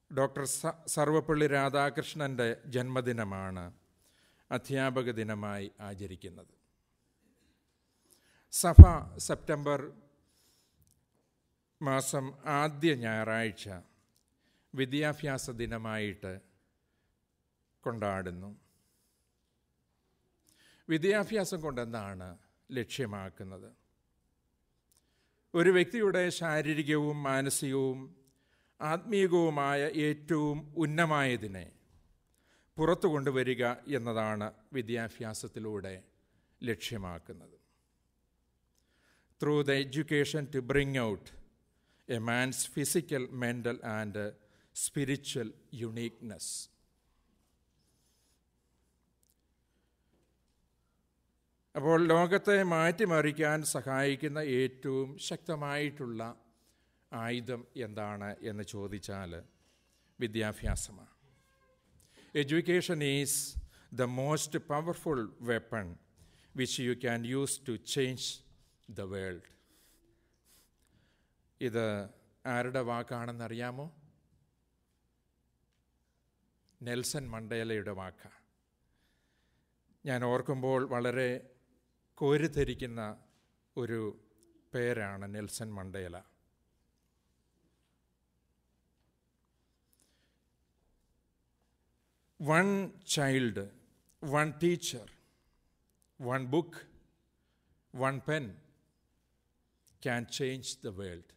doctor സ സർവപ്പള്ളി രാധാകൃഷ്ണൻ്റെ ജന്മദിനമാണ് അധ്യാപക ദിനമായി ആചരിക്കുന്നത് സഭ സെപ്റ്റംബർ മാസം ആദ്യ ഞായറാഴ്ച വിദ്യാഭ്യാസ ദിനമായിട്ട് കൊണ്ടാടുന്നു വിദ്യാഭ്യാസം കൊണ്ടെന്താണ് ലക്ഷ്യമാക്കുന്നത് ഒരു വ്യക്തിയുടെ ശാരീരികവും മാനസികവും ആത്മീയവുമായ ഏറ്റവും ഉന്നമായതിനെ പുറത്തു കൊണ്ടുവരിക എന്നതാണ് വിദ്യാഭ്യാസത്തിലൂടെ ലക്ഷ്യമാക്കുന്നത് through the education to bring out a man's physical mental and spiritual uniqueness അപ്പോൾ ലോകത്തെ മാറ്റിമറിക്കാൻ സഹായിക്കുന്ന ഏറ്റവും ശക്തമായിട്ടുള്ള ആയുധം എന്താണ് എന്ന് ചോദിച്ചാൽ വിദ്യാഭ്യാസമാണ് education is the most powerful weapon which you can use to change the world ഇത് ആരുടെ വാക്കാണെന്നറിയാമോ നെൽസൺ മണ്ടേലയുടെ വാക്കാണ് ഞാൻ ഓർക്കുമ്പോൾ വളരെ കോരിധരിക്കുന്ന ഒരു പേരാണ് Nelson Mandela one child one teacher one book one pen can change the world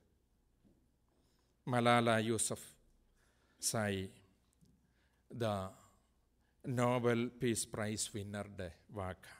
Malala Yousafzai the Nobel peace prize വിന്നറുടെ വാക്ക്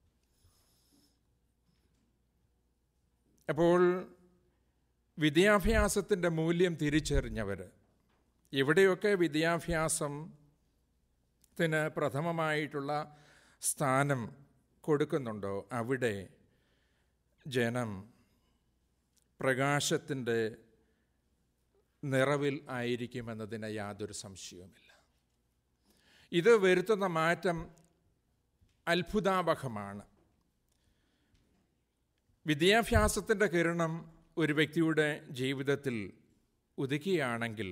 അപ്പോൾ വിദ്യാഭ്യാസത്തിൻ്റെ മൂല്യം തിരിച്ചറിഞ്ഞവർ എവിടെയൊക്കെ വിദ്യാഭ്യാസത്തിന് പ്രഥമമായിട്ടുള്ള സ്ഥാനം കൊടുക്കുന്നുണ്ടോ അവിടെ ജനം പ്രകാശത്തിൻ്റെ നിറവിൽ ആയിരിക്കുമെന്നതിന് യാതൊരു സംശയവുമില്ല ഇത് വരുത്തുന്ന മാറ്റം അത്ഭുതാവഹമാണ് വിദ്യാഭ്യാസത്തിൻ്റെ കിരണം ഒരു വ്യക്തിയുടെ ജീവിതത്തിൽ ഉദിക്കുകയാണെങ്കിൽ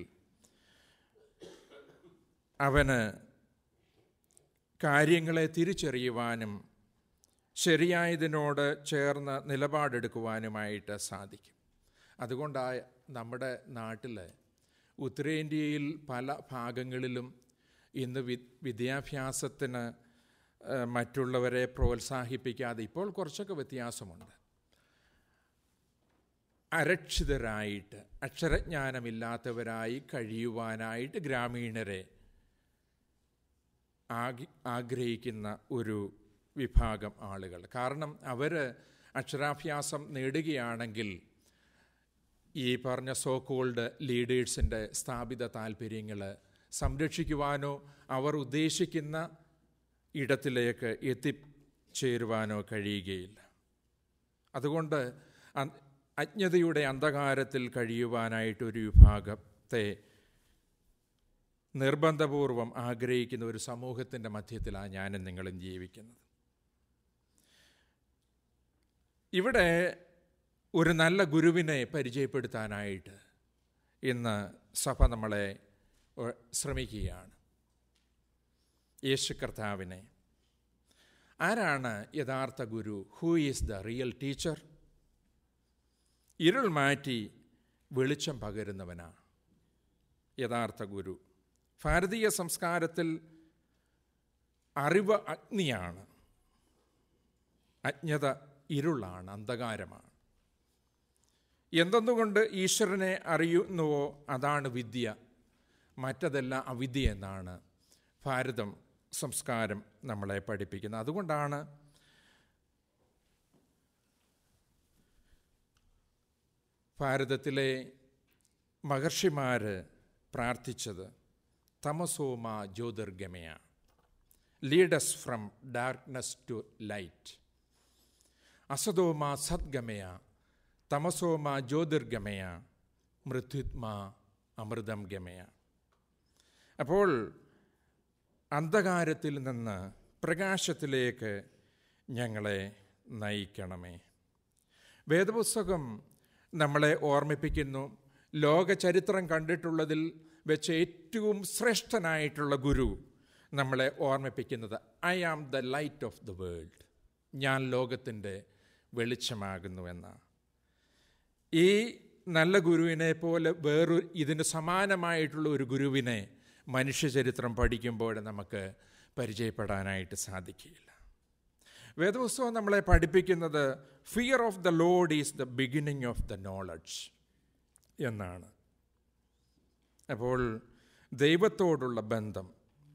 അവന് കാര്യങ്ങളെ തിരിച്ചറിയുവാനും ശരിയായതിനോട് ചേർന്ന് നിലപാടെടുക്കുവാനുമായിട്ട് സാധിക്കും അതുകൊണ്ടാണ് നമ്മുടെ നാട്ടിൽ ഉത്തരേന്ത്യയിൽ പല ഭാഗങ്ങളിലും ഇന്ന് വി വിദ്യാഭ്യാസത്തിന് മറ്റുള്ളവരെ പ്രോത്സാഹിപ്പിക്കാതെ ഇപ്പോൾ കുറച്ചൊക്കെ വ്യത്യാസമുണ്ട് അരക്ഷിതരായിട്ട് അക്ഷരജ്ഞാനമില്ലാത്തവരായി കഴിയുവാനായിട്ട് ഗ്രാമീണരെ ആഗ്രഹിക്കുന്ന ഒരു വിഭാഗം ആളുകൾ കാരണം അവർ അക്ഷരാഭ്യാസം നേടുകയാണെങ്കിൽ ഈ പറഞ്ഞ സോ കോൾഡ് ലീഡേഴ്സിൻ്റെ സ്ഥാപിത താല്പര്യങ്ങൾ സംരക്ഷിക്കുവാനോ അവർ ഉദ്ദേശിക്കുന്ന ഇടത്തിലേക്ക് എത്തിച്ചേരുവാനോ കഴിയുകയില്ല അതുകൊണ്ട് അജ്ഞതയുടെ അന്ധകാരത്തിൽ കഴിയുവാനായിട്ട് ഒരു വിഭാഗത്തെ നിർബന്ധപൂർവം ആഗ്രഹിക്കുന്ന ഒരു സമൂഹത്തിൻ്റെ മധ്യത്തിലാണ് ഞാനും നിങ്ങളും ജീവിക്കുന്നത് ഇവിടെ ഒരു നല്ല ഗുരുവിനെ പരിചയപ്പെടുത്താനായിട്ട് ഇന്ന് സഭ നമ്മളെ ശ്രമിക്കുകയാണ് യേശു കർത്താവിനെ ആരാണ് യഥാർത്ഥ ഗുരു who is the real teacher ഇരുൾ മാറ്റി വെളിച്ചം പകരുന്നവനാ യഥാർത്ഥ ഗുരു ഭാരതീയ സംസ്കാരത്തിൽ അറിവ് അഗ്നിയാണ് അജ്ഞത ഇരുളാണ് അന്ധകാരമാണ് എന്തെന്നുകൊണ്ട് ഈശ്വരനെ അറിയുന്നുവോ അതാണ് വിദ്യ മറ്റതെല്ലാം അവിദ്യ എന്നാണ് ഭാരതം സംസ്കാരം നമ്മളെ പഠിപ്പിക്കുന്നത് അതുകൊണ്ടാണ് ഭാരതത്തിലെ മഹർഷിമാർ പ്രാർത്ഥിച്ചത് തമസോമ ജ്യോതിർഗമയ leads from darkness to light അസതോമ സദ്ഗമയ തമസോമ ജ്യോതിർഗമയ മൃത്യുത്മ അമൃതം ഗമയ അപ്പോൾ അന്ധകാരത്തിൽ നിന്ന് പ്രകാശത്തിലേക്ക് ഞങ്ങളെ നയിക്കണമേ വേദപുസ്തകം നമ്മളെ ഓർമ്മിപ്പിക്കുന്നു ലോക ചരിത്രം കണ്ടിട്ടുള്ളതിൽ വെച്ച് ഏറ്റവും ശ്രേഷ്ഠനായിട്ടുള്ള ഗുരു നമ്മളെ ഓർമ്മിപ്പിക്കുന്നത് I am the light of the world ഞാൻ ലോകത്തിൻ്റെ വെളിച്ചമാകുന്നുവെന്ന ഈ നല്ല ഗുരുവിനെ പോലെ വേറൊരു ഇതിന് സമാനമായിട്ടുള്ള ഒരു ഗുരുവിനെ മനുഷ്യചരിത്രം പഠിക്കുമ്പോൾ നമുക്ക് പരിചയപ്പെടാനായിട്ട് സാധിക്കുകയില്ല വേദപുസ്തകം നമ്മളെ പഠിപ്പിക്കുന്നത് fear of the lord is the beginning of the knowledge എന്നാണ് അപ്പോൾ ദൈവത്തോടുള്ള ബന്ധം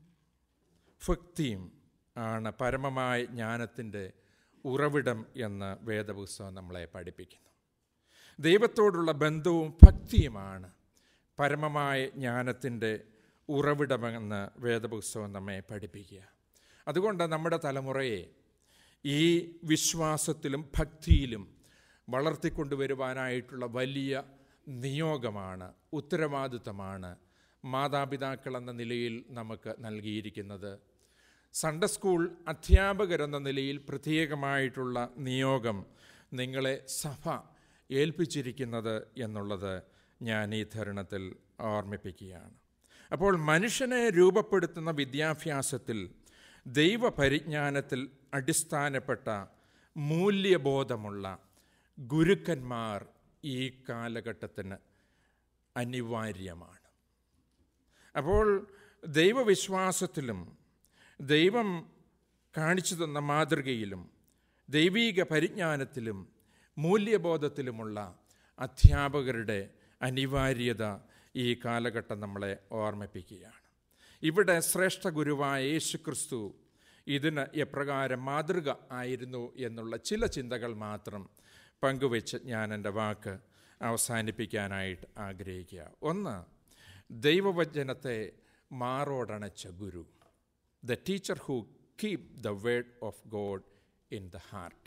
ഭക്തിയും ആണ് പരമമായ ജ്ഞാനത്തിൻ്റെ ഉറവിടം എന്ന് വേദപുസ്തകം നമ്മളെ പഠിപ്പിക്കുന്നു ദൈവത്തോടുള്ള ബന്ധവും ഭക്തിയുമാണ് പരമമായ ജ്ഞാനത്തിൻ്റെ ഉറവിടമെന്ന് വേദപുസ്തകം നമ്മെ പഠിപ്പിക്കുക അതുകൊണ്ട് നമ്മുടെ തലമുറയെ ഈ വിശ്വാസത്തിലും ഭക്തിയിലും വളർത്തിക്കൊണ്ടുവരുവാനായിട്ടുള്ള വലിയ നിയോഗമാണ് ഉത്തരവാദിത്തമാണ് മാതാപിതാക്കൾ എന്ന നിലയിൽ നമുക്ക് നൽകിയിരിക്കുന്നത് സൺഡേ സ്കൂൾ അധ്യാപകരെന്ന നിലയിൽ പ്രത്യേകമായിട്ടുള്ള നിയോഗം നിങ്ങളെ സഭ ഏൽപ്പിച്ചിരിക്കുന്നത് എന്നുള്ളത് ഞാൻ ഈ തരുണത്തിൽ ഓർമ്മിപ്പിക്കുകയാണ് അപ്പോൾ മനുഷ്യനെ രൂപപ്പെടുത്തുന്ന വിദ്യാഭ്യാസത്തിൽ ദൈവപരിജ്ഞാനത്തിൽ അടിസ്ഥാനപ്പെട്ട മൂല്യബോധമുള്ള ഗുരുക്കന്മാർ ഈ കാലഘട്ടത്തിന് അനിവാര്യമാണ് അപ്പോൾ ദൈവവിശ്വാസത്തിലും ദൈവം കാണിച്ചു തന്ന മാതൃകയിലും ദൈവീക പരിജ്ഞാനത്തിലും മൂല്യബോധത്തിലുമുള്ള അധ്യാപകരുടെ അനിവാര്യത ഈ കാലഘട്ടം നമ്മളെ ഓർമ്മിപ്പിക്കുകയാണ് ഇവിടെ ശ്രേഷ്ഠ ഗുരുവായ യേശു ക്രിസ്തു ഇതിന് എപ്രകാരം മാതൃക ആയിരുന്നു എന്നുള്ള ചില ചിന്തകൾ മാത്രം പങ്കുവെച്ച് ഞാൻ എൻ്റെ വാക്ക് അവസാനിപ്പിക്കാനായിട്ട് ആഗ്രഹിക്കുക ഒന്ന് ദൈവവചനത്തെ മാറോടണച്ച ഗുരു the teacher who keep the word of God in the heart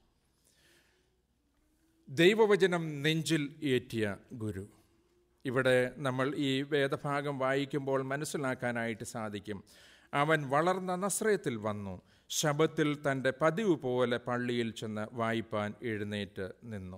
ദൈവവചനം നെഞ്ചിൽ ഏറ്റിയ ഗുരു ഇവിടെ നമ്മൾ ഈ വേദഭാഗം വായിക്കുമ്പോൾ മനസ്സിലാക്കാനായിട്ട് സാധിക്കും അവൻ വളർന്ന നസ്രയത്തിൽ വന്നു ശബത്തിൽ തൻ്റെ പതിവ് പോലെ പള്ളിയിൽ ചെന്ന് വായിപ്പാൻ എഴുന്നേറ്റ് നിന്നു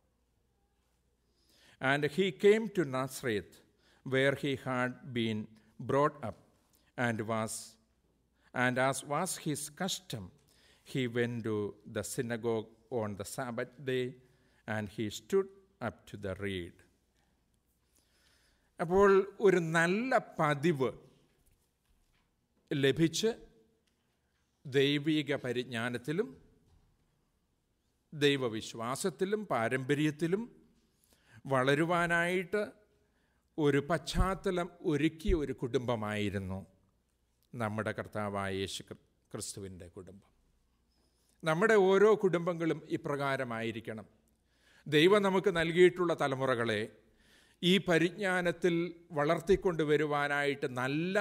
and he came to Nazareth where he had been brought up and was and as was his custom he went to the synagogue on the sabbath day and he stood up to the read അപ്പോൾ ഒരു നല്ല പതിവ് ലഭിച്ച് ദൈവിക പരിജ്ഞാനത്തിലും ദൈവവിശ്വാസത്തിലും പാരമ്പര്യത്തിലും വളരുവാനായിട്ട് ഒരു പശ്ചാത്തലം ഒരുക്കിയ ഒരു കുടുംബമായിരുന്നു നമ്മുടെ കർത്താവായ യേശു ക്രിസ്തുവിൻ്റെ കുടുംബം നമ്മുടെ ഓരോ കുടുംബങ്ങളും ഇപ്രകാരമായിരിക്കണം ദൈവം നമുക്ക് നൽകിയിട്ടുള്ള തലമുറകളെ ഈ പരിജ്ഞാനത്തിൽ വളർത്തിക്കൊണ്ടുവരുവാനായിട്ട് നല്ല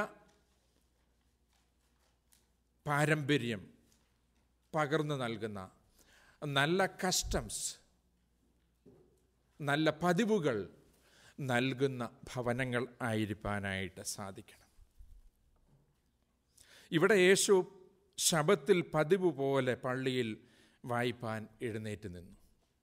പാരമ്പര്യം പകർന്നു നൽകുന്ന നല്ല കസ്റ്റംസ് നല്ല പതിവുകൾ നൽകുന്ന ഭവനങ്ങൾ ആയിരിക്കാനായിട്ട് സാധിക്കണം ഇവിടെ യേശു ശബത്തിൽ പതിവ് പോലെ പള്ളിയിൽ വായിപ്പാൻ എഴുന്നേറ്റ് നിന്നു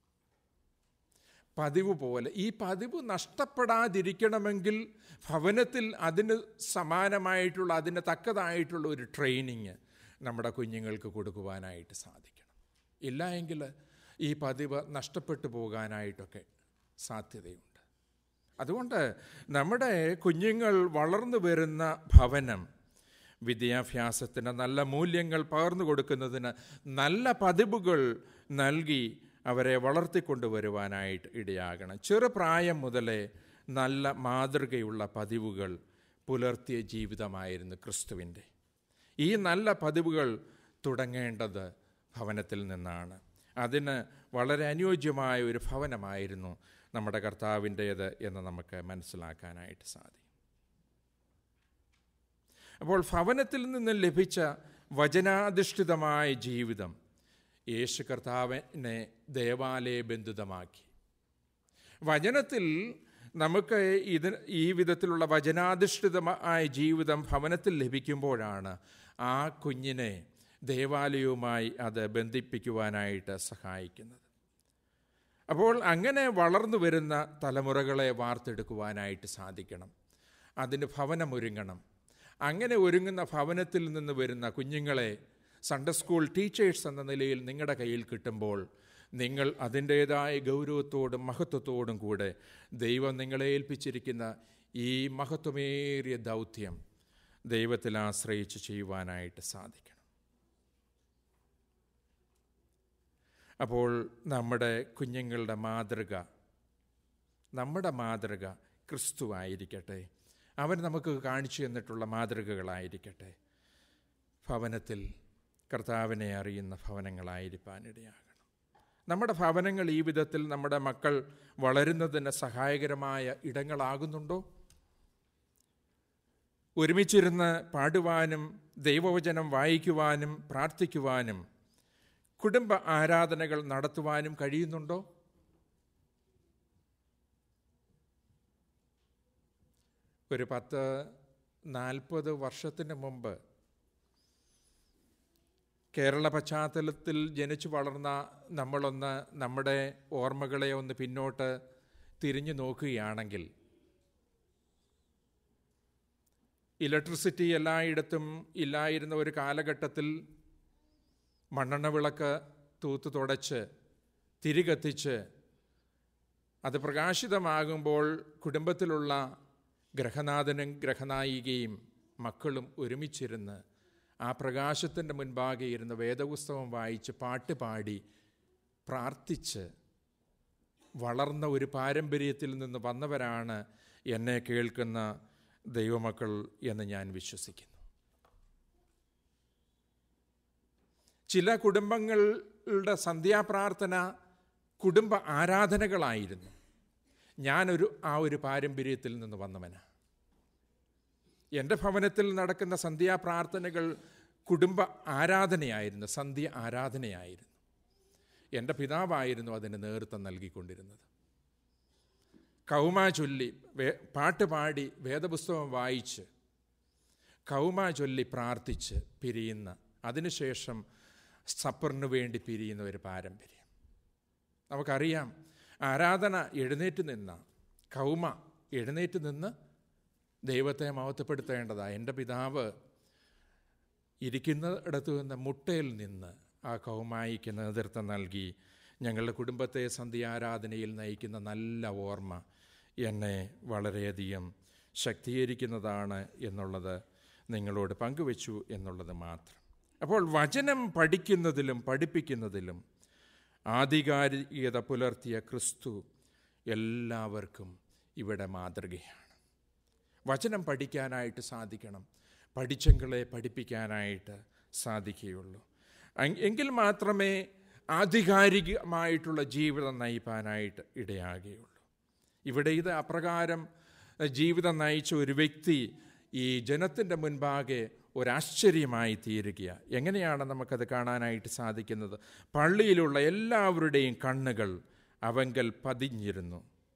പതിവ് പോലെ ഈ പതിവ് നഷ്ടപ്പെടാതിരിക്കണമെങ്കിൽ ഭവനത്തിൽ അതിന് സമാനമായിട്ടുള്ള അതിന് തക്കതായിട്ടുള്ള ഒരു ട്രെയിനിങ് നമ്മുടെ കുഞ്ഞുങ്ങൾക്ക് കൊടുക്കുവാനായിട്ട് സാധിക്കണം ഇല്ല എങ്കിൽ ഈ പതിവ് നഷ്ടപ്പെട്ടു പോകാനായിട്ടൊക്കെ സാധ്യതയുണ്ട് അതുകൊണ്ട് നമ്മുടെ കുഞ്ഞുങ്ങൾ വളർന്നു വരുന്ന ഭവനം വിദ്യാഭ്യാസത്തിന് നല്ല മൂല്യങ്ങൾ പകർന്നു കൊടുക്കുന്നതിന് നല്ല പതിവുകൾ നൽകി അവരെ വളർത്തിക്കൊണ്ടുവരുവാനായിട്ട് ഇടയാകണം ചെറുപ്രായം മുതലേ നല്ല മാതൃകയുള്ള പതിവുകൾ പുലർത്തിയ ജീവിതമായിരുന്നു ക്രിസ്തുവിൻ്റെ ഈ നല്ല പതിവുകൾ തുടങ്ങേണ്ടത് ഭവനത്തിൽ നിന്നാണ് അതിന് വളരെ അനുയോജ്യമായ ഒരു ഭവനമായിരുന്നു നമ്മുടെ കർത്താവിൻ്റേത് എന്ന് നമുക്ക് മനസ്സിലാക്കാനായിട്ട് സാധിക്കും അപ്പോൾ ഭവനത്തിൽ നിന്ന് ലഭിച്ച വചനാധിഷ്ഠിതമായ ജീവിതം യേശു കർത്താവിനെ ദേവാലയ ബന്ധിതമാക്കി വചനത്തിൽ നമുക്ക് ഇത് ഈ വിധത്തിലുള്ള വചനാധിഷ്ഠിതമായ ജീവിതം ഭവനത്തിൽ ലഭിക്കുമ്പോഴാണ് ആ കുഞ്ഞിനെ ദേവാലയവുമായി അത് ബന്ധിപ്പിക്കുവാനായിട്ട് സഹായിക്കുന്നത് അപ്പോൾ അങ്ങനെ വളർന്നു വരുന്ന തലമുറകളെ വാർത്തെടുക്കുവാനായിട്ട് സാധിക്കണം അതിന് ഭവനമൊരുങ്ങണം അങ്ങനെ ഒരുങ്ങുന്ന ഭവനത്തിൽ നിന്ന് വരുന്ന കുഞ്ഞുങ്ങളെ സൺഡേ സ്കൂൾ ടീച്ചേഴ്സ് എന്ന നിലയിൽ നിങ്ങളുടെ കയ്യിൽ കിട്ടുമ്പോൾ നിങ്ങൾ അതിൻ്റേതായ ഗൗരവത്തോടും മഹത്വത്തോടും കൂടെ ദൈവം നിങ്ങളെ ഏൽപ്പിച്ചിരിക്കുന്ന ഈ മഹത്വമേറിയ ദൗത്യം ദൈവത്തിൽ ആശ്രയിച്ച് ചെയ്യുവാനായിട്ട് സാധിക്കണം അപ്പോൾ നമ്മുടെ കുഞ്ഞുങ്ങളുടെ മാതൃക നമ്മുടെ മാതൃക ക്രിസ്തു ആയിരിക്കട്ടെ അവൻ നമുക്ക് കാണിച്ചു തന്നിട്ടുള്ള മാതൃകകളായിരിക്കട്ടെ ഭവനത്തിൽ കർത്താവിനെ അറിയുന്ന ഭവനങ്ങളായിരിക്കാനിടയാകണം നമ്മുടെ ഭവനങ്ങൾ ഈ വിധത്തിൽ നമ്മുടെ മക്കൾ വളരുന്നതിന് സഹായകരമായ ഇടങ്ങളാകുന്നുണ്ടോ ഒരുമിച്ചിരുന്ന് പാടുവാനും ദൈവവചനം വായിക്കുവാനും പ്രാർത്ഥിക്കുവാനും കുടുംബ ആരാധനകൾ നടത്തുവാനും കഴിയുന്നുണ്ടോ ഒരു പത്ത് നാൽപ്പത് വർഷത്തിന് മുമ്പ് കേരള പശ്ചാത്തലത്തിൽ ജനിച്ചു വളർന്ന നമ്മളൊന്ന് നമ്മുടെ ഓർമ്മകളെ ഒന്ന് പിന്നോട്ട് തിരിഞ്ഞു നോക്കുകയാണെങ്കിൽ ഇലക്ട്രിസിറ്റി എല്ലായിടത്തും ഇല്ലായിരുന്ന ഒരു കാലഘട്ടത്തിൽ മണ്ണെണ്ണ വിളക്ക് തൂത്ത് തുടച്ച് തിരികത്തിച്ച് അത് പ്രകാശിതമാകുമ്പോൾ കുടുംബത്തിലുള്ള ഗ്രഹനാഥനും ഗ്രഹനായികയും മക്കളും ഒരുമിച്ചിരുന്ന് ആ പ്രകാശത്തിൻ്റെ മുൻപാകെ ഇരുന്ന് വേദപുസ്തകം വായിച്ച് പാട്ട് പാടി പ്രാർത്ഥിച്ച് വളർന്ന ഒരു പാരമ്പര്യത്തിൽ നിന്ന് വന്നവരാണ് എന്നെ കേൾക്കുന്ന ദൈവമക്കൾ എന്ന് ഞാൻ വിശ്വസിക്കുന്നു ചില കുടുംബങ്ങളുടെ സന്ധ്യാപ്രാർത്ഥന കുടുംബ ആരാധനകളായിരുന്നു ഞാനൊരു ആ ഒരു പാരമ്പര്യത്തിൽ നിന്ന് വന്നവനാണ് എൻ്റെ ഭവനത്തിൽ നടക്കുന്ന സന്ധ്യാപ്രാർത്ഥനകൾ കുടുംബ ആരാധനയായിരുന്നു സന്ധ്യ ആരാധനയായിരുന്നു എൻ്റെ പിതാവായിരുന്നു അതിന് നേതൃത്വം നൽകിക്കൊണ്ടിരുന്നത് കൗമ ചൊല്ലി വേ പാട്ട് പാടി വേദപുസ്തകം വായിച്ച് കൗമ ചൊല്ലി പ്രാർത്ഥിച്ച് പിരിയുന്ന അതിനുശേഷം സപ്പറിന് വേണ്ടി പിരിയുന്ന ഒരു പാരമ്പര്യം നമുക്കറിയാം ആരാധന എഴുന്നേറ്റ് നിന്ന കൗമ എഴുന്നേറ്റ് നിന്ന് ദൈവത്തെ മഹത്വപ്പെടുത്തേണ്ടതാണ് എൻ്റെ പിതാവ് ഇരിക്കുന്നിടത്തു നിന്ന് മുട്ടയിൽ നിന്ന് ആ കൗമായിക്ക് നേതൃത്വം നൽകി ഞങ്ങളുടെ കുടുംബത്തെ സന്ധ്യാരാധനയിൽ നയിക്കുന്ന നല്ല ഓർമ്മ എന്നെ വളരെയധികം ശക്തീകരിക്കുന്നതാണ് എന്നുള്ളത് നിങ്ങളോട് പങ്കുവച്ചു എന്നുള്ളത് മാത്രം അപ്പോൾ വചനം പഠിക്കുന്നതിലും പഠിപ്പിക്കുന്നതിലും ആധികാരികത പുലർത്തിയ ക്രിസ്തു എല്ലാവർക്കും ഇവിടെ മാതൃകയാണ് വചനം പഠിക്കാനായിട്ട് സാധിക്കണം പഠിച്ചെങ്കിലേ പഠിപ്പിക്കാനായിട്ട് സാധിക്കുകയുള്ളൂ എങ്കിൽ മാത്രമേ ആധികാരികമായിട്ടുള്ള ജീവിതം നയിപ്പാനായിട്ട് ഇടയാകുകയുള്ളൂ ഇവിടെ ഇത് അപ്രകാരം ജീവിതം നയിച്ച ഒരു വ്യക്തി ഈ ജനത്തിൻ്റെ മുൻപാകെ ഒരാശ്ചര്യമായി തീരുക എങ്ങനെയാണ് നമുക്കത് കാണാനായിട്ട് സാധിക്കുന്നത് പള്ളിയിലുള്ള എല്ലാവരുടെയും കണ്ണുകൾ അവങ്കൽ പതിഞ്ഞിരുന്നു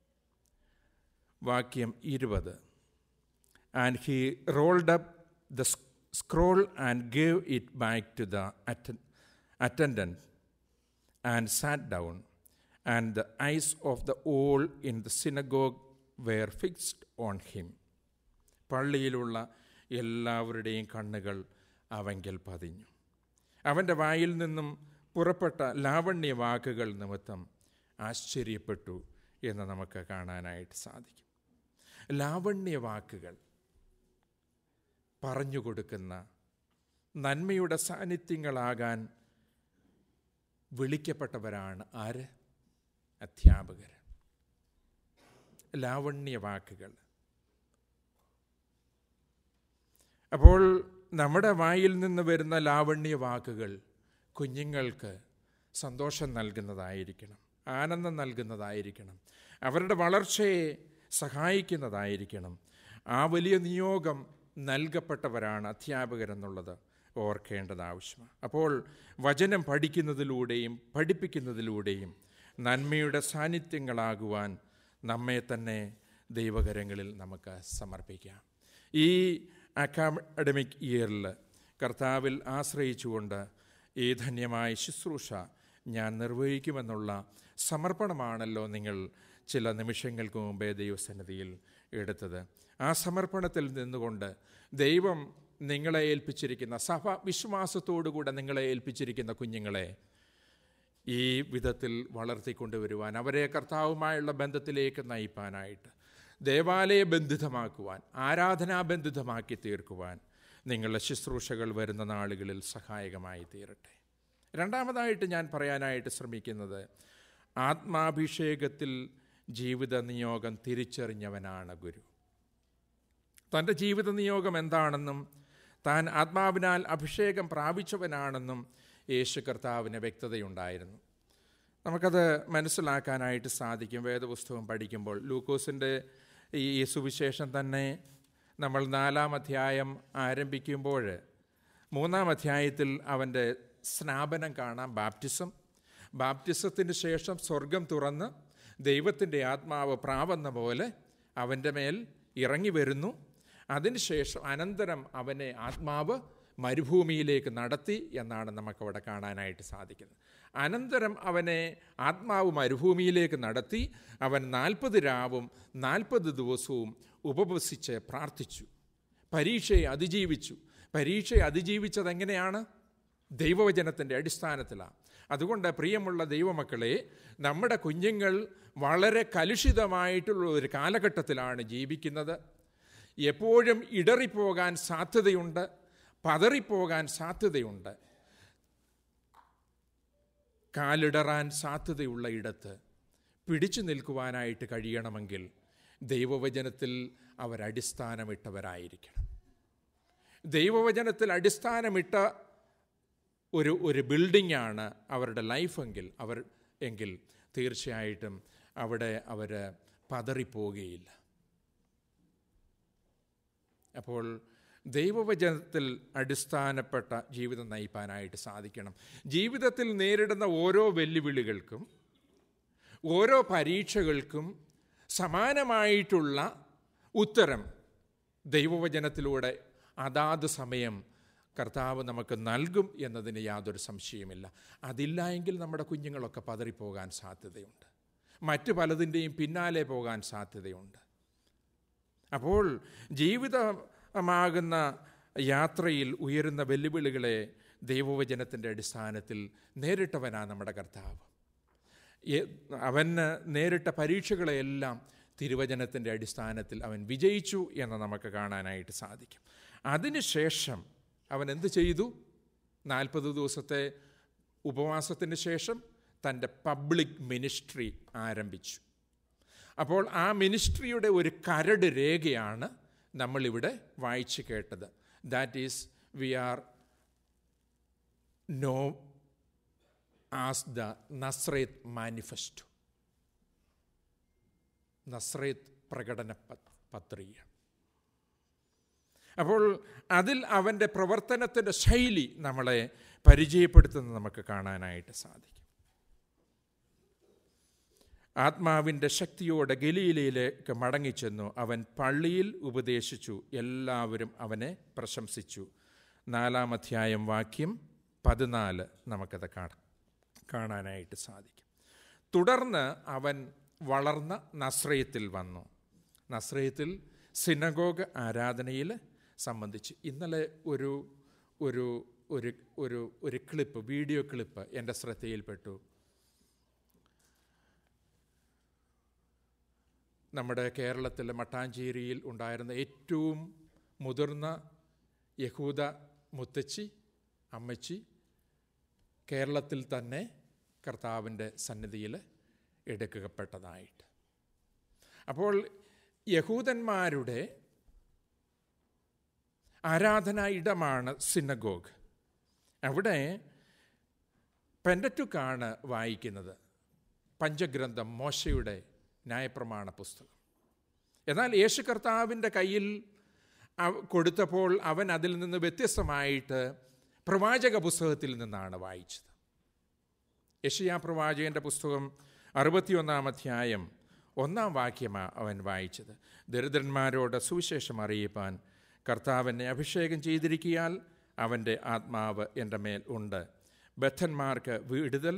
വാക്യം ഇരുപത് and he rolled up the scroll and gave it back to the attendant and sat down and the eyes of the all in the synagogue were fixed on him പള്ളിയിലുള്ള എല്ലാവരുടെയും കണ്ണുകൾ അവങ്കൽ പതിഞ്ഞു അവൻ്റെ വായിൽ നിന്നും പുറപ്പെട്ട ലാവണ്യ വാക്കുകൾ നിമിത്തം ആശ്ചര്യപ്പെട്ടു എന്ന് നമുക്ക് കാണാനായിട്ട് സാധിക്കും ലാവണ്യ വാക്കുകൾ പറഞ്ഞു കൊടുക്കുന്ന നന്മയുടെ സാന്നിധ്യങ്ങളാകാൻ വിളിക്കപ്പെട്ടവരാണ് ആര് അധ്യാപകർ ലാവണ്യ വാക്കുകൾ അപ്പോൾ നമ്മുടെ വായിൽ നിന്ന് വരുന്ന ലാവണ്യ വാക്കുകൾ കുഞ്ഞുങ്ങൾക്ക് സന്തോഷം നൽകുന്നതായിരിക്കണം ആനന്ദം നൽകുന്നതായിരിക്കണം അവരുടെ വളർച്ചയെ സഹായിക്കുന്നതായിരിക്കണം ആ വലിയ നിയോഗം നൽകപ്പെട്ടവരാണ് അധ്യാപകരെന്നുള്ളത് ഓർക്കേണ്ടത് ആവശ്യമാണ് അപ്പോൾ വചനം പഠിക്കുന്നതിലൂടെയും പഠിപ്പിക്കുന്നതിലൂടെയും നന്മയുടെ സാന്നിധ്യങ്ങളാകുവാൻ നമ്മെ തന്നെ ദൈവകരങ്ങളിൽ നമുക്ക് സമർപ്പിക്കാം ഈ അക്കാഡമിക് ഇയറിൽ കർത്താവിൽ ആശ്രയിച്ചുകൊണ്ട് ഈ ധന്യമായ ശുശ്രൂഷ ഞാൻ നിർവഹിക്കുമെന്നുള്ള സമർപ്പണമാണല്ലോ നിങ്ങൾ ചില നിമിഷങ്ങൾക്ക് മുമ്പേ ദൈവസന്നിധിയിൽ എടുത്തത് ആ സമർപ്പണത്തിൽ നിന്നുകൊണ്ട് ദൈവം നിങ്ങളെ ഏൽപ്പിച്ചിരിക്കുന്ന സഭ വിശ്വാസത്തോടുകൂടെ നിങ്ങളെ ഏൽപ്പിച്ചിരിക്കുന്ന കുഞ്ഞുങ്ങളെ ഈ വിധത്തിൽ വളർത്തിക്കൊണ്ടുവരുവാൻ അവരെ കർത്താവുമായുള്ള ബന്ധത്തിലേക്ക് നയിപ്പാനായിട്ട് ദേവാലയ ബന്ധിതമാക്കുവാൻ ആരാധനാബന്ധിതമാക്കി തീർക്കുവാൻ നിങ്ങളുടെ ശുശ്രൂഷകൾ വരുന്ന നാളുകളിൽ സഹായകമായി തീരട്ടെ രണ്ടാമതായിട്ട് ഞാൻ പറയാനായിട്ട് ശ്രമിക്കുന്നത് ആത്മാഭിഷേകത്തിൽ ജീവിത നിയോഗം തിരിച്ചറിഞ്ഞവനാണ് ഗുരു തൻ്റെ ജീവിത നിയോഗം എന്താണെന്നും താൻ ആത്മാവിനാൽ അഭിഷേകം പ്രാപിച്ചവനാണെന്നും യേശു കർത്താവിന് വ്യക്തതയുണ്ടായിരുന്നു നമുക്കത് മനസ്സിലാക്കാനായിട്ട് സാധിക്കും വേദപുസ്തകം പഠിക്കുമ്പോൾ ലൂക്കോസിൻ്റെ ഈ സുവിശേഷം തന്നെ നമ്മൾ നാലാം അധ്യായം ആരംഭിക്കുമ്പോൾ മൂന്നാം അധ്യായത്തിൽ അവൻ്റെ സ്നാപനം കാണാം ബാപ്റ്റിസം ബാപ്റ്റിസത്തിന് ശേഷം സ്വർഗം തുറന്ന് ദൈവത്തിൻ്റെ ആത്മാവ് പ്രാവെന്ന പോലെ അവൻ്റെ മേൽ ഇറങ്ങി വരുന്നു അതിനുശേഷം അനന്തരം അവനെ ആത്മാവ് മരുഭൂമിയിലേക്ക് നടത്തി എന്നാണ് നമുക്കവിടെ കാണാനായിട്ട് സാധിക്കുന്നത് അനന്തരം അവനെ ആത്മാവ് മരുഭൂമിയിലേക്ക് നടത്തി അവൻ നാൽപ്പത് രാവും നാൽപ്പത് ദിവസവും ഉപവസിച്ച് പ്രാർത്ഥിച്ചു പരീക്ഷയെ അതിജീവിച്ചു പരീക്ഷയെ അതിജീവിച്ചത് എങ്ങനെയാണ് ദൈവവചനത്തിൻ്റെ അടിസ്ഥാനത്തിലാണ് അതുകൊണ്ട് പ്രിയമുള്ള ദൈവമക്കളെ നമ്മുടെ കുഞ്ഞുങ്ങൾ വളരെ കലുഷിതമായിട്ടുള്ള ഒരു കാലഘട്ടത്തിലാണ് ജീവിക്കുന്നത് എപ്പോഴും ഇടറിപ്പോകാൻ സാധ്യതയുണ്ട് പതറിപ്പോകാൻ സാധ്യതയുണ്ട് കാലിടറാൻ സാധ്യതയുള്ള ഇടത്ത് പിടിച്ചു നിൽക്കുവാനായിട്ട് കഴിയണമെങ്കിൽ ദൈവവചനത്തിൽ അവരടിസ്ഥാനമിട്ടവരായിരിക്കണം ദൈവവചനത്തിൽ അടിസ്ഥാനമിട്ട ഒരു ഒരു ബിൽഡിംഗാണ് അവരുടെ ലൈഫെങ്കിൽ അവർ എങ്കിൽ തീർച്ചയായിട്ടും അവിടെ അവർ പതറിപ്പോവുകയില്ല അപ്പോൾ ദൈവവചനത്തിൽ അടിസ്ഥാനപ്പെട്ട ജീവിതം നയിപ്പാനായിട്ട് സാധിക്കണം ജീവിതത്തിൽ നേരിടുന്ന ഓരോ വെല്ലുവിളികൾക്കും ഓരോ പരീക്ഷകൾക്കും സമാനമായിട്ടുള്ള ഉത്തരം ദൈവവചനത്തിലൂടെ അതാത് സമയം കർത്താവ് നമുക്ക് നൽകും എന്നതിന് യാതൊരു സംശയമില്ല അതില്ല എങ്കിൽ നമ്മുടെ കുഞ്ഞുങ്ങളൊക്കെ പതറിപ്പോകാൻ സാധ്യതയുണ്ട് മറ്റു പലതിൻ്റെയും പിന്നാലെ പോകാൻ സാധ്യതയുണ്ട് അപ്പോൾ ജീവിതമാകുന്ന യാത്രയിൽ ഉയരുന്ന വെല്ലുവിളികളെ ദൈവവചനത്തിൻ്റെ അടിസ്ഥാനത്തിൽ നേരിട്ടവനാണ് നമ്മുടെ കർത്താവ് അവന് നേരിട്ട പരീക്ഷകളെയെല്ലാം തിരുവചനത്തിൻ്റെ അടിസ്ഥാനത്തിൽ അവൻ വിജയിച്ചു എന്ന് നമുക്ക് കാണാനായിട്ട് സാധിക്കും അതിനുശേഷം അവൻ എന്ത് ചെയ്തു നാൽപ്പത് ദിവസത്തെ ഉപവാസത്തിന് ശേഷം തൻ്റെ പബ്ലിക് മിനിസ്ട്രി ആരംഭിച്ചു അപ്പോൾ ആ മിനിസ്ട്രിയുടെ ഒരു കരട് രേഖയാണ് നമ്മളിവിടെ വായിച്ചു കേട്ടത് that is we are know as the Nazareth manifesto Nazareth പ്രകടന പത്രിക അപ്പോൾ അതിൽ അവൻ്റെ പ്രവർത്തനത്തിൻ്റെ ശൈലി നമ്മളെ പരിചയപ്പെടുത്തുന്നത് നമുക്ക് കാണാനായിട്ട് സാധിക്കും ആത്മാവിൻ്റെ ശക്തിയോടെ ഗലീലയിലേക്ക് മടങ്ങിച്ചെന്നു അവൻ പള്ളിയിൽ ഉപദേശിച്ചു എല്ലാവരും അവനെ പ്രശംസിച്ചു നാലാം അധ്യായം വാക്യം പതിനാല് നമുക്കത് കാണാം കാണാനായിട്ട് സാധിക്കും തുടർന്ന് അവൻ വളർന്ന നസ്രയത്തിൽ വന്നു നസ്രയത്തിൽ സിനഗോഗ് ആരാധനയിൽ സംബന്ധിച്ച് ഇന്നലെ ഒരു ഒരു ഒരു ഒരു ഒരു ക്ലിപ്പ് വീഡിയോ ക്ലിപ്പ് എൻ്റെ ശ്രദ്ധയിൽപ്പെട്ടു നമ്മുടെ കേരളത്തിലെ മട്ടാഞ്ചേരിയിൽ ഉണ്ടായിരുന്ന ഏറ്റവും മുതിർന്ന യഹൂദ മുത്തച്ഛി അമ്മച്ചി കേരളത്തിൽ തന്നെ കർത്താവിൻ്റെ സന്നിധിയിൽ എടുക്കപ്പെട്ടതായിട്ട് അപ്പോൾ യഹൂദന്മാരുടെ ആരാധനാ ഇടമാണ് സിനഗോഗ് അവിടെ പെൻഡറ്റുക്കാണ് വായിക്കുന്നത് പഞ്ചഗ്രന്ഥം മോശയുടെ ന്യായപ്രമാണ പുസ്തകം എന്നാൽ യേശു കർത്താവിൻ്റെ കയ്യിൽ കൊടുത്തപ്പോൾ അവൻ അതിൽ നിന്ന് വ്യത്യസ്തമായിട്ട് പ്രവാചക പുസ്തകത്തിൽ നിന്നാണ് വായിച്ചത് യഷിയ പ്രവാചകൻ്റെ പുസ്തകം അറുപത്തിയൊന്നാം അധ്യായം ഒന്നാം വാക്യമാണ് അവൻ വായിച്ചത് ദരിദ്രന്മാരോട് സുവിശേഷം അറിയിപ്പാൻ കർത്താവിനെ അഭിഷേകം ചെയ്തിരിക്കിയാൽ അവൻ്റെ ആത്മാവ് എൻ്റെ മേൽ ഉണ്ട് ബദ്ധന്മാർക്ക് വിടുതൽ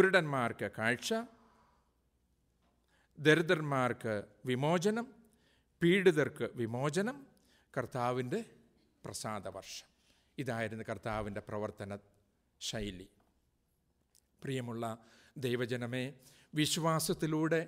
കുരുടന്മാർക്ക് കാഴ്ച ദരിദ്രന്മാർക്ക് വിമോചനം പീഡിതർക്ക് വിമോചനം കർത്താവിൻ്റെ പ്രസാദവർഷം ഇതായിരുന്നു കർത്താവിൻ്റെ പ്രവർത്തന ശൈലി പ്രിയമുള്ള ദൈവജനമേ വിശ്വാസത്തിലൂടെ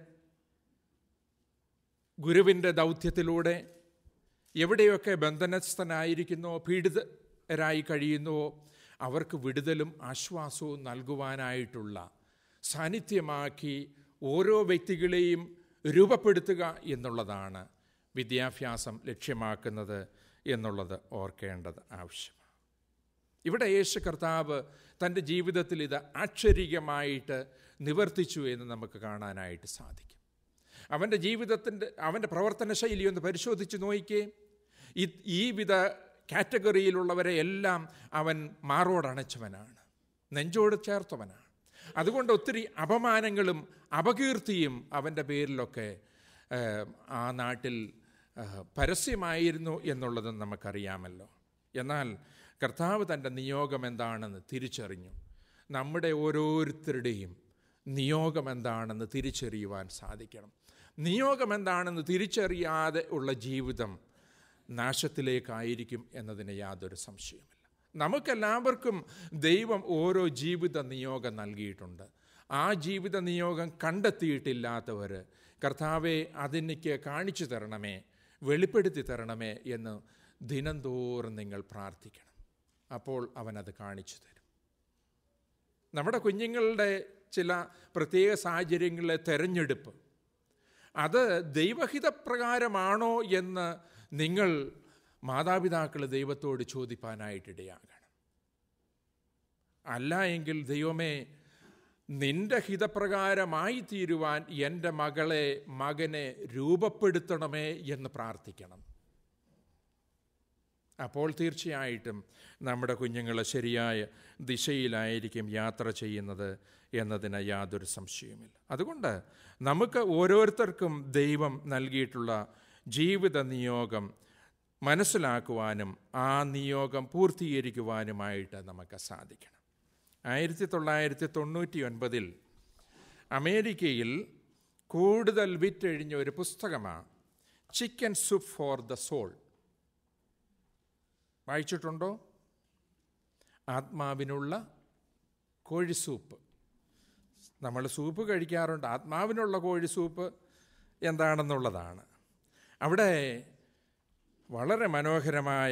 ഗുരുവിൻ്റെ ദൗത്യത്തിലൂടെ എവിടെയൊക്കെ ബന്ധനസ്ഥനായിരിക്കുന്നോ പീഡിതരായി കഴിയുന്നുവോ അവർക്ക് വിടുതലും ആശ്വാസവും നൽകുവാനായിട്ടുള്ള സാന്നിധ്യമാക്കി ഓരോ വ്യക്തികളെയും രൂപപ്പെടുത്തുക എന്നുള്ളതാണ് വിദ്യാഭ്യാസം ലക്ഷ്യമാക്കുന്നത് എന്നുള്ളത് ഓർക്കേണ്ടത് ആവശ്യമാണ് ഇവിടെ യേശു കർത്താവ് തൻ്റെ ജീവിതത്തിൽ ഇത് ആക്ഷരികമായിട്ട് നിവർത്തിച്ചു എന്ന് നമുക്ക് കാണാനായിട്ട് സാധിക്കും അവൻ്റെ ജീവിതത്തിൻ്റെ അവൻ്റെ പ്രവർത്തന ശൈലി ഒന്ന് പരിശോധിച്ച് നോക്കിക്കേ ഈ ഈ വിധ കാറ്റഗറിയിലുള്ളവരെ എല്ലാം അവൻ മാറോടണച്ചവനാണ് നെഞ്ചോട് ചേർത്തവനാണ് അതുകൊണ്ട് ഒത്തിരി അപമാനങ്ങളും അപകീർത്തിയും അവൻ്റെ പേരിലൊക്കെ ആ നാട്ടിൽ പരസ്യമായിരുന്നു എന്നുള്ളത് നമുക്കറിയാമല്ലോ എന്നാൽ കർത്താവ് തൻ്റെ നിയോഗം എന്താണെന്ന് തിരിച്ചറിഞ്ഞു നമ്മുടെ ഓരോരുത്തരുടെയും നിയോഗം എന്താണെന്ന് തിരിച്ചറിയുവാൻ സാധിക്കണം നിയോഗം എന്താണെന്ന് തിരിച്ചറിയാതെ ഉള്ള ജീവിതം നാശത്തിലേക്കായിരിക്കും എന്നതിന് യാതൊരു സംശയവുമില്ല നമുക്കെല്ലാവർക്കും ദൈവം ഓരോ ജീവിത നിയോഗം നൽകിയിട്ടുണ്ട് ആ ജീവിത നിയോഗം കണ്ടെത്തിയിട്ടില്ലാത്തവർ കർത്താവെ അതെനിക്ക് കാണിച്ചു തരണമേ വെളിപ്പെടുത്തി തരണമേ എന്ന് ദിനംതോറും നിങ്ങൾ പ്രാർത്ഥിക്കണം അപ്പോൾ അവനത് കാണിച്ചു തരും നമ്മുടെ കുഞ്ഞുങ്ങളുടെ ചില പ്രത്യേക സാഹചര്യങ്ങളിലെ തെരഞ്ഞെടുപ്പ് അത് ദൈവഹിതപ്രകാരമാണോ എന്ന് നിങ്ങൾ മാതാപിതാക്കൾ ദൈവത്തോട് ചോദിപ്പാനായിട്ടിടയാകണം അല്ല എങ്കിൽ ദൈവമേ നിന്റെ ഹിതപ്രകാരമായി തീരുവാൻ എൻ്റെ മകളെ മകനെ രൂപപ്പെടുത്തണമേ എന്ന് പ്രാർത്ഥിക്കണം അപ്പോൾ തീർച്ചയായിട്ടും നമ്മുടെ കുഞ്ഞുങ്ങൾ ശരിയായ ദിശയിലായിരിക്കും യാത്ര ചെയ്യുന്നത് എന്നതിന് യാതൊരു സംശയവുമില്ല അതുകൊണ്ട് നമുക്ക് ഓരോരുത്തർക്കും ദൈവം നൽകിയിട്ടുള്ള ജീവിത നിയോഗം മനസ്സിലാക്കുവാനും ആ നിയോഗം പൂർത്തീകരിക്കുവാനുമായിട്ട് നമുക്ക് സാധിക്കണം ആയിരത്തി തൊള്ളായിരത്തി തൊണ്ണൂറ്റി ഒൻപതിൽ അമേരിക്കയിൽ കൂടുതൽ വിറ്റഴിഞ്ഞ ഒരു പുസ്തകമാണ് chicken soup for the soul വായിച്ചിട്ടുണ്ടോ ആത്മാവിനുള്ള കോഴി സൂപ്പ് നമ്മൾ സൂപ്പ് കഴിക്കാറുണ്ട് ആത്മാവിനുള്ള കോഴി സൂപ്പ് എന്താണെന്നുള്ളതാണ് അവിടെ വളരെ മനോഹരമായ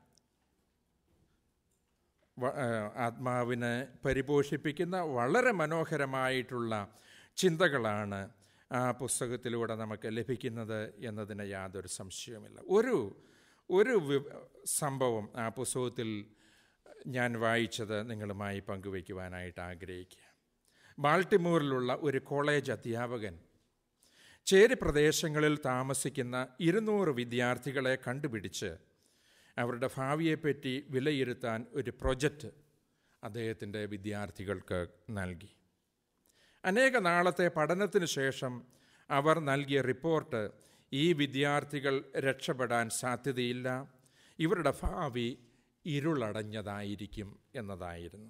ആത്മാവിനെ പരിപോഷിപ്പിക്കുന്ന വളരെ മനോഹരമായിട്ടുള്ള ചിന്തകളാണ് ആ പുസ്തകത്തിലൂടെ നമുക്ക് ലഭിക്കുന്നത് എന്നതിന് യാതൊരു സംശയവുമില്ല ഒരു ഒരു സംഭവം ആ പുസ്തകത്തിൽ ഞാൻ വായിച്ചത് നിങ്ങളുമായി പങ്കുവയ്ക്കുവാനായിട്ട് ആഗ്രഹിക്കുക ബാൾട്ടിമൂറിലുള്ള ഒരു കോളേജ് അധ്യാപകൻ ചേരി പ്രദേശങ്ങളിൽ താമസിക്കുന്ന ഇരുന്നൂറ് വിദ്യാർത്ഥികളെ കണ്ടുപിടിച്ച് അവരുടെ ഭാവിയെപ്പറ്റി വിലയിരുത്താൻ ഒരു പ്രൊജക്റ്റ് അദ്ദേഹത്തിൻ്റെ വിദ്യാർത്ഥികൾക്ക് നൽകി അനേക നാളത്തെ പഠനത്തിന് ശേഷം അവർ നൽകിയ റിപ്പോർട്ട് ഈ വിദ്യാർത്ഥികൾ രക്ഷപ്പെടാൻ സാധ്യതയില്ല ഇവരുടെ ഭാവി ഇരുളടഞ്ഞതായിരിക്കും എന്നതായിരുന്നു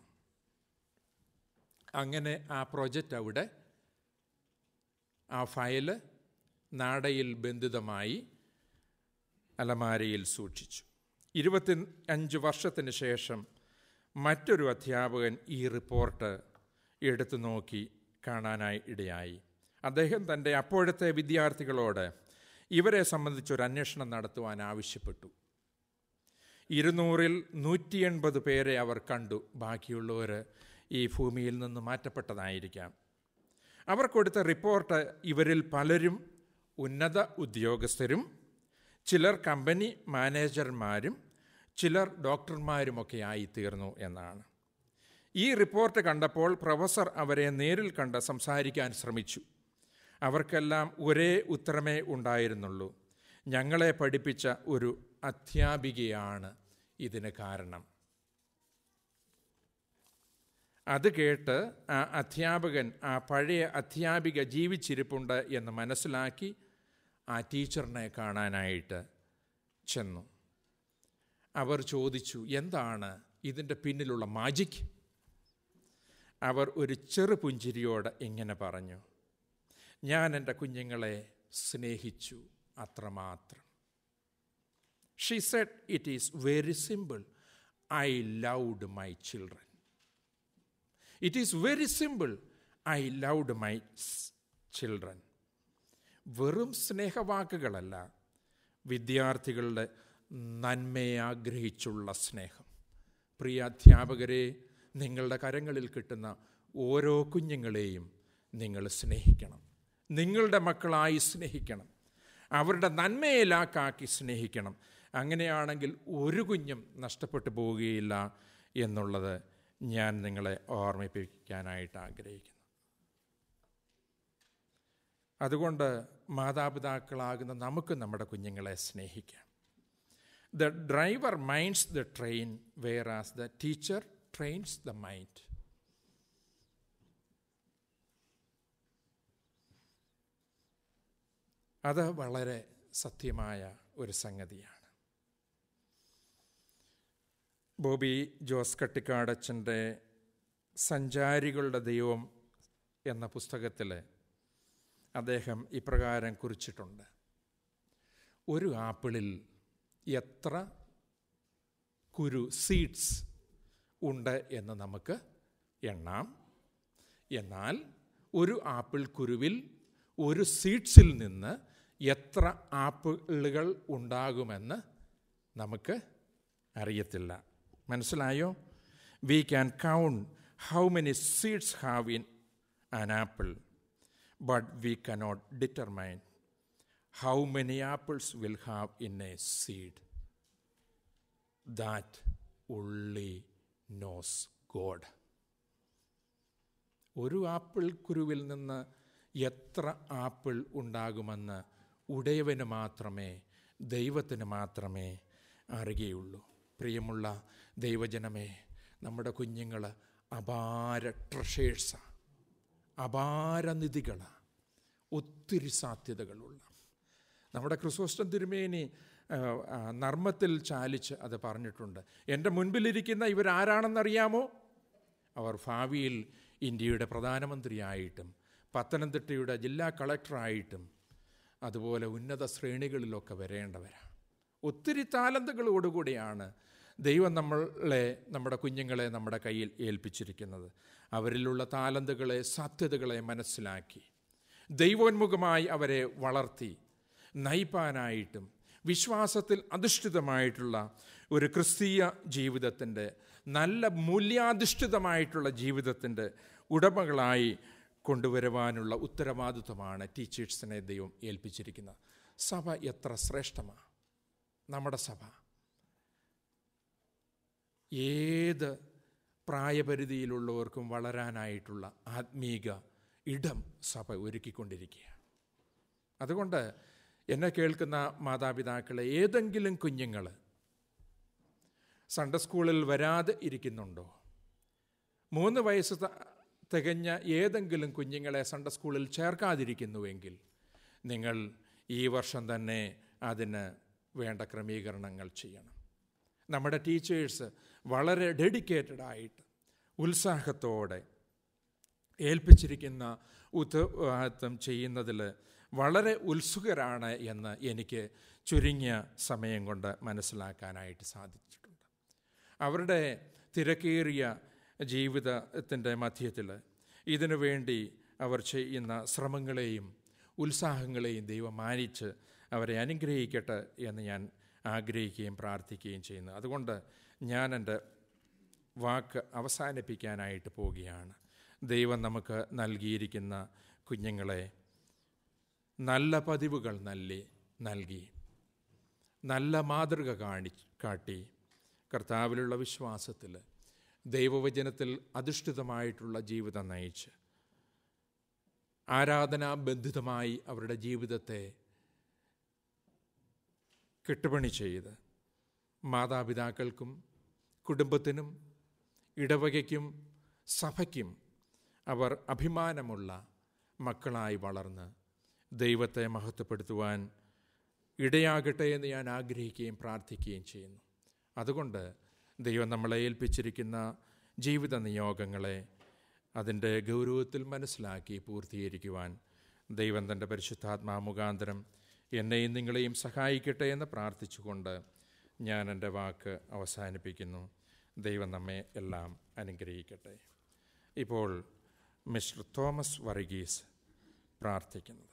അങ്ങനെ ആ പ്രൊജക്റ്റ് അവിടെ ആ ഫയല് നാടയിൽ ബന്ധിതമായി അലമാരയിൽ സൂക്ഷിച്ചു ഇരുപത്തി അഞ്ച് വർഷത്തിന് ശേഷം മറ്റൊരു അധ്യാപകൻ ഈ റിപ്പോർട്ട് എടുത്തു നോക്കി കാണാനായി ഇടയായി അദ്ദേഹം തൻ്റെ അപ്പോഴത്തെ വിദ്യാർത്ഥികളോട് ഇവരെ സംബന്ധിച്ചൊരു അന്വേഷണം നടത്തുവാൻ ആവശ്യപ്പെട്ടു ഇരുന്നൂറിൽ നൂറ്റി എൺപത് പേരെ അവർ കണ്ടു ബാക്കിയുള്ളവർ ഈ ഭൂമിയിൽ നിന്ന് മാറ്റപ്പെട്ടതായിരിക്കാം അവർ കൊടുത്ത റിപ്പോർട്ട് ഇവരിൽ പലരും ഉന്നത ഉദ്യോഗസ്ഥരും ചിലർ കമ്പനി മാനേജർമാരും ചിലർ ഡോക്ടർമാരുമൊക്കെ ആയിത്തീർന്നു എന്നാണ് ഈ റിപ്പോർട്ട് കണ്ടപ്പോൾ പ്രൊഫസർ അവരെ നേരിൽ കണ്ട് സംസാരിക്കാൻ ശ്രമിച്ചു അവർക്കെല്ലാം ഒരേ ഉത്തരമേ ഉണ്ടായിരുന്നുള്ളൂ ഞങ്ങളെ പഠിപ്പിച്ച ഒരു അധ്യാപികയാണ് ഇതിന് കാരണം അത് കേട്ട് ആ അധ്യാപകൻ ആ പഴയ അധ്യാപിക ജീവിച്ചിരിപ്പുണ്ട് എന്ന് മനസ്സിലാക്കി ആ ടീച്ചറിനെ കാണാനായിട്ട് ചെന്നു അവർ ചോദിച്ചു എന്താണ് ഇതിൻ്റെ പിന്നിലുള്ള മാജിക് അവർ ഒരു ചെറു പുഞ്ചിരിയോടെ ഇങ്ങനെ പറഞ്ഞു ഞാൻ എൻ്റെ കുഞ്ഞുങ്ങളെ സ്നേഹിച്ചു അത്രമാത്രം she said it is very simple I loved my children it is very simple I loved my children വെറും സ്നേഹവാക്കുകളല്ല വിദ്യാർത്ഥികളുടെ നന്മയെ ആഗ്രഹിച്ചുള്ള സ്നേഹം പ്രിയ അധ്യാപകരെ നിങ്ങളുടെ കരങ്ങളിൽ കിട്ടുന്ന ഓരോ കുഞ്ഞുങ്ങളെയും നിങ്ങൾ സ്നേഹിക്കണം നിങ്ങളുടെ മക്കളായി സ്നേഹിക്കണം അവരുടെ നന്മയെ ലാക്കാക്കി സ്നേഹിക്കണം അങ്ങനെയാണെങ്കിൽ ഒരു കുഞ്ഞും നഷ്ടപ്പെട്ടു പോവുകയില്ല എന്നുള്ളത് ഞാൻ നിങ്ങളെ ഓർമ്മിപ്പിക്കാനായിട്ട് ആഗ്രഹിക്കുന്നു അതുകൊണ്ട് മാതാപിതാക്കളാകുന്ന നമുക്ക് നമ്മുടെ കുഞ്ഞുങ്ങളെ സ്നേഹിക്കാം the driver minds the train whereas the teacher trains the mind അത് വളരെ സത്യമായ ഒരു സംഗതിയാണ് ബോബി ജോസ് കട്ടിക്കാടച്ചൻ്റെ സഞ്ചാരികളുടെ ദൈവം എന്ന പുസ്തകത്തിൽ അദ്ദേഹം ഇപ്രകാരം കുറിച്ചിട്ടുണ്ട് ഒരു ആപ്പിളിൽ എത്ര കുരു സീഡ്സ് ഉണ്ട് എന്ന് നമുക്ക് എണ്ണാം എന്നാൽ ഒരു ആപ്പിൾ കുരുവിൽ ഒരു സീഡ്സിൽ നിന്ന് എത്ര ആപ്പിളുകൾ ഉണ്ടാകുമെന്ന് നമുക്ക് അറിയത്തില്ല മനസ്സിലായോ we can count how many seeds have in an apple but we cannot determine how many apples will have in a seed that only knows God ഒരു ആപ്പിൾ കുരുവിൽ നിന്ന് എത്ര ആപ്പിൾ ഉണ്ടാകുമെന്ന് ഉടയവന് മാത്രമേ ദൈവത്തിന് മാത്രമേ അറിയുകയുള്ളൂ പ്രിയമുള്ള ദൈവജനമേ നമ്മുടെ കുഞ്ഞുങ്ങൾ അപാര ട്രഷേഴ്സാണ് അപാരനിധികളാണ് ഒത്തിരി സാധ്യതകളുള്ള നമ്മുടെ ക്രിസോസ്റ്റം തിരുമേനി നർമ്മത്തിൽ ചാലിച്ച് അത് പറഞ്ഞിട്ടുണ്ട് എൻ്റെ മുൻപിലിരിക്കുന്ന ഇവരാരാണെന്നറിയാമോ അവർ ഭാവിയിൽ ഇന്ത്യയുടെ പ്രധാനമന്ത്രിയായിട്ടും പത്തനംതിട്ടയുടെ ജില്ലാ കളക്ടറായിട്ടും അതുപോലെ ഉന്നത ശ്രേണികളിലൊക്കെ വരേണ്ടവരാണ് ഒത്തിരി താലന്തുകളോടുകൂടിയാണ് ദൈവം നമ്മളെ നമ്മുടെ കുഞ്ഞുങ്ങളെ നമ്മുടെ കയ്യിൽ ഏൽപ്പിച്ചിരിക്കുന്നത് അവരിലുള്ള താലന്തുകളെ സാധ്യതകളെ മനസ്സിലാക്കി ദൈവോന്മുഖമായി അവരെ വളർത്തി നയിപ്പാനായിട്ടും വിശ്വാസത്തിൽ അധിഷ്ഠിതമായിട്ടുള്ള ഒരു ക്രിസ്തീയ ജീവിതത്തിൻ്റെ നല്ല മൂല്യാധിഷ്ഠിതമായിട്ടുള്ള ജീവിതത്തിൻ്റെ ഉടമകളായി കൊണ്ടുവരുവാനുള്ള ഉത്തരവാദിത്വമാണ് ടീച്ചേഴ്സിനെ ദൈവം ഏൽപ്പിച്ചിരിക്കുന്നത് സഭ എത്ര ശ്രേഷ്ഠമാണ് നമ്മുടെ സഭ ഏത് പ്രായപരിധിയിലുള്ളവർക്കും വളരാനായിട്ടുള്ള ആത്മീക ഇടം സഭ ഒരുക്കിക്കൊണ്ടിരിക്കുകയാണ് അതുകൊണ്ട് എന്നെ കേൾക്കുന്ന മാതാപിതാക്കളെ ഏതെങ്കിലും കുഞ്ഞുങ്ങൾ സൺഡേ സ്കൂളിൽ വരാതെ ഇരിക്കുന്നുണ്ടോ മൂന്ന് വയസ്സ് തികഞ്ഞ ഏതെങ്കിലും കുഞ്ഞുങ്ങളെ സൺഡേ സ്കൂളിൽ ചേർക്കാതിരിക്കുന്നുവെങ്കിൽ നിങ്ങൾ ഈ വർഷം തന്നെ അതിന് വേണ്ട ക്രമീകരണങ്ങൾ ചെയ്യണം നമ്മുടെ ടീച്ചേഴ്സ് വളരെ ഡെഡിക്കേറ്റഡ് ആയിട്ട് ഉത്സാഹത്തോടെ ഏൽപ്പിച്ചിരിക്കുന്ന ഉത്തരവാദിത്വം ചെയ്യുന്നതിൽ വളരെ ഉത്സുകരാണ് എന്ന് എനിക്ക് ചുരുങ്ങിയ സമയം കൊണ്ട് മനസ്സിലാക്കാനായിട്ട് സാധിച്ചിട്ടുണ്ട് അവരുടെ തിരക്കേറിയ ജീവിതത്തിൻ്റെ മധ്യത്തിൽ ഇതിനു വേണ്ടി അവർ ചെയ്യുന്ന ശ്രമങ്ങളെയും ഉത്സാഹങ്ങളെയും ദൈവം മാനിച്ച് അവരെ അനുഗ്രഹിക്കട്ടെ എന്ന് ഞാൻ ആഗ്രഹിക്കുകയും പ്രാർത്ഥിക്കുകയും ചെയ്യുന്നു അതുകൊണ്ട് ഞാൻ എൻ്റെ വാക്ക് അവസാനിപ്പിക്കാനായിട്ട് പോവുകയാണ് ദൈവം നമുക്ക് നൽകിയിരിക്കുന്ന കുഞ്ഞുങ്ങളെ നല്ല പതിവുകൾ നൽകി നൽകി നല്ല മാതൃക കാണി കാട്ടി കർത്താവിലുള്ള വിശ്വാസത്തിൽ ദൈവവചനത്തിൽ അധിഷ്ഠിതമായിട്ടുള്ള ജീവിതം നയിച്ച് ആരാധനാബന്ധിതമായി അവരുടെ ജീവിതത്തെ കെട്ടുപണി ചെയ്ത് മാതാപിതാക്കൾക്കും കുടുംബത്തിനും ഇടവകയ്ക്കും സഭയ്ക്കും അവർ അഭിമാനമുള്ള മക്കളായി വളർന്ന് ദൈവത്തെ മഹത്വപ്പെടുത്തുവാൻ ഇടയാകട്ടെ എന്ന് ഞാൻ ആഗ്രഹിക്കുകയും പ്രാർത്ഥിക്കുകയും ചെയ്യുന്നു അതുകൊണ്ട് ദൈവം നമ്മളെ ഏൽപ്പിച്ചിരിക്കുന്ന ജീവിത നിയോഗങ്ങളെ അതിൻ്റെ ഗൗരവത്തിൽ മനസ്സിലാക്കി പൂർത്തീകരിക്കുവാൻ ദൈവം തൻ്റെ പരിശുദ്ധാത്മാ മുഖാന്തരം എന്നെയും നിങ്ങളെയും സഹായിക്കട്ടെ എന്ന് പ്രാർത്ഥിച്ചുകൊണ്ട് ഞാൻ എൻ്റെ വാക്ക് അവസാനിപ്പിക്കുന്നു ദൈവം നമ്മെ എല്ലാം അനുഗ്രഹിക്കട്ടെ ഇപ്പോൾ മിസ്റ്റർ തോമസ് വർഗീസ് പ്രാർത്ഥിക്കുന്നത്